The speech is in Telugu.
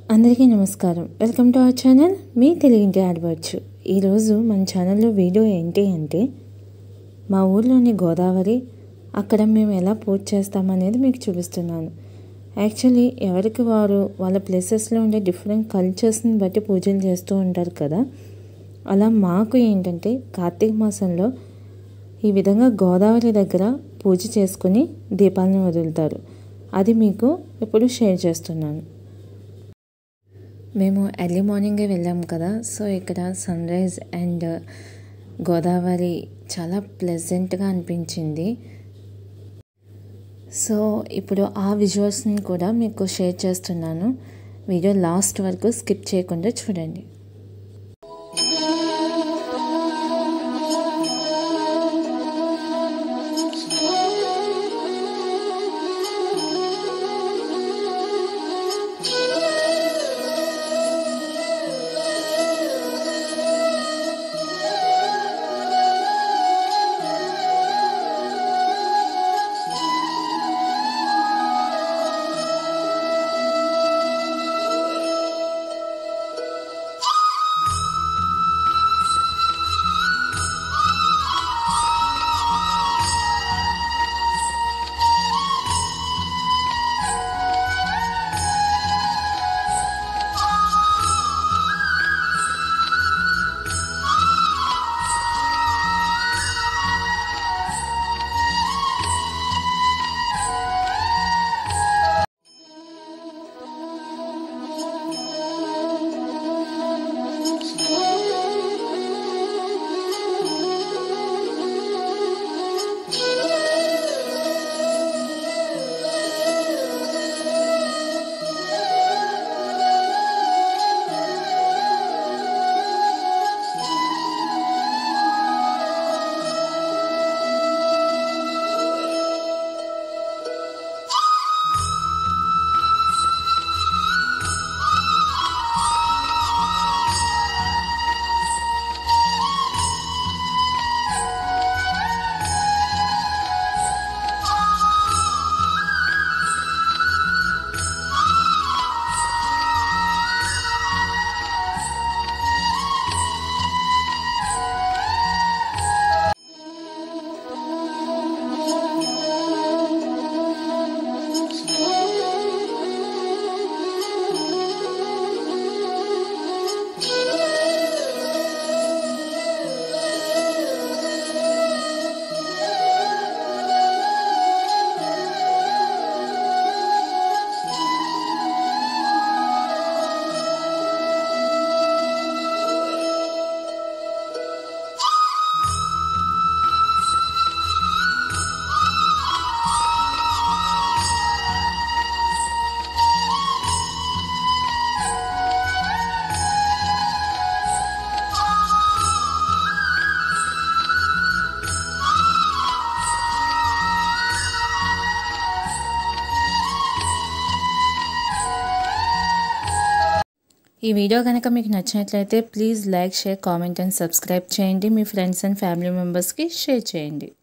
అందరికీ నమస్కారం వెల్కమ్ టు అవర్ ఛానల్ మీ తెలుగింటి ఆడవచ్చు ఈరోజు మన ఛానల్లో వీడియో ఏంటి అంటే మా ఊర్లోని గోదావరి అక్కడ మేము ఎలా పూజ చేస్తామనేది మీకు చూపిస్తున్నాను యాక్చువల్లీ ఎవరికి వారు వాళ్ళ ప్లేసెస్లో ఉండే డిఫరెంట్ కల్చర్స్ని బట్టి పూజలు చేస్తూ ఉంటారు కదా అలా మాకు ఏంటంటే కార్తీక మాసంలో ఈ విధంగా గోదావరి దగ్గర పూజ చేసుకుని దీపాలను వదులుతారు అది మీకు ఇప్పుడు షేర్ చేస్తున్నాను మేము ఎర్లీ మార్నింగే వెళ్ళాము కదా సో ఇక్కడ సన్ రైజ్ అండ్ గోదావరి చాలా ప్లెజెంట్గా అనిపించింది సో ఇప్పుడు ఆ విజువల్స్ని కూడా మీకు షేర్ చేస్తున్నాను వీడియో లాస్ట్ వరకు స్కిప్ చేయకుండా చూడండి ఈ వీడియో కనుక మీకు నచ్చినట్లయితే please like share comment and subscribe చేయండి మీ ఫ్రెండ్స్ అండ్ ఫ్యామిలీ మెంబర్స్కి షేర్ చేయండి